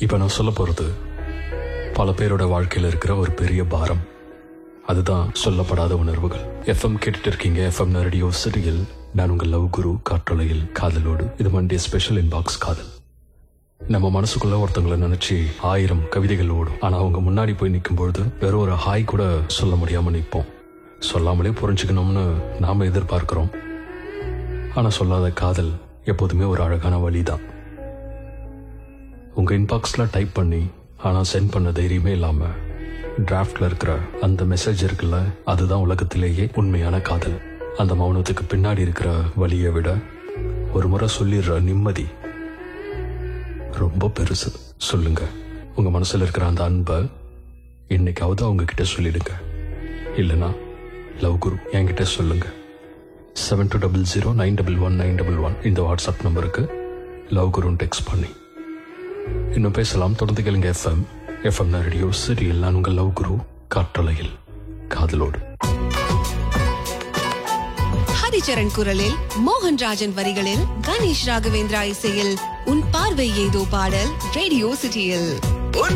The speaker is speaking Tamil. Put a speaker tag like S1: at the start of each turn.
S1: இப்ப நான் சொல்ல போறது பல பேரோட வாழ்க்கையில இருக்கிற ஒரு பெரிய பாரம் அதுதான் சொல்லப்படாத உணர்வுகள் எஃப்எம் கேட்டுட்டு இருக்கீங்க எஃப்எம் ரேடியோ சிறியில் நான் உங்கள் லவ் குரு காற்றலையில் காதலோடு இது மண்டே ஸ்பெஷல் இன்பாக்ஸ் காதல் நம்ம மனசுக்குள்ள ஒருத்தவங்களை நினைச்சு ஆயிரம் கவிதைகள் ஓடும் ஆனா அவங்க முன்னாடி போய் நிற்கும் பொழுது வெறும் ஒரு ஹாய் கூட சொல்ல முடியாம நிற்போம் சொல்லாமலே புரிஞ்சுக்கணும்னு நாம எதிர்பார்க்கிறோம் ஆனா சொல்லாத காதல் எப்போதுமே ஒரு அழகான வழிதான் உங்க இன்பாக்ஸ்ல டைப் பண்ணி ஆனா சென்ட் பண்ண தைரியமே இல்லாம டிராஃப்ட்ல இருக்கிற அந்த மெசேஜ் இருக்குல்ல அதுதான் உலகத்திலேயே உண்மையான காதல் அந்த மௌனத்துக்கு பின்னாடி இருக்கிற வழியை விட ஒரு முறை சொல்லிடுற நிம்மதி ரொம்ப பெருசு சொல்லுங்க உங்க மனசுல இருக்கிற அந்த அன்பை என்னைக்காவது அவங்க கிட்ட சொல்லிடுங்க இல்லனா லவ் குரு என்கிட்ட சொல்லுங்க seven two double zero nine double one nine double one இந்த வாட்ஸ்அப் நம்பருக்கு லவ் குருன்னு டெக்ஸ்ட் பண்ணி இன்னும் பேசலாம் தொடர்ந்து கேளுங்க எஃப்எம் எஃப்எம் ரேடியோ சீரியல் நான் உங்கள் லவ் குரு காற்றலையில் காதலோடு
S2: ஹரிச்சரன் குரலில் மோகன் ராஜன் வரிகளில் கணேஷ் ராகவேந்திரா இசையில் உன் பார்வை ஏதோ பாடல் ரேடியோ சிட்டியில்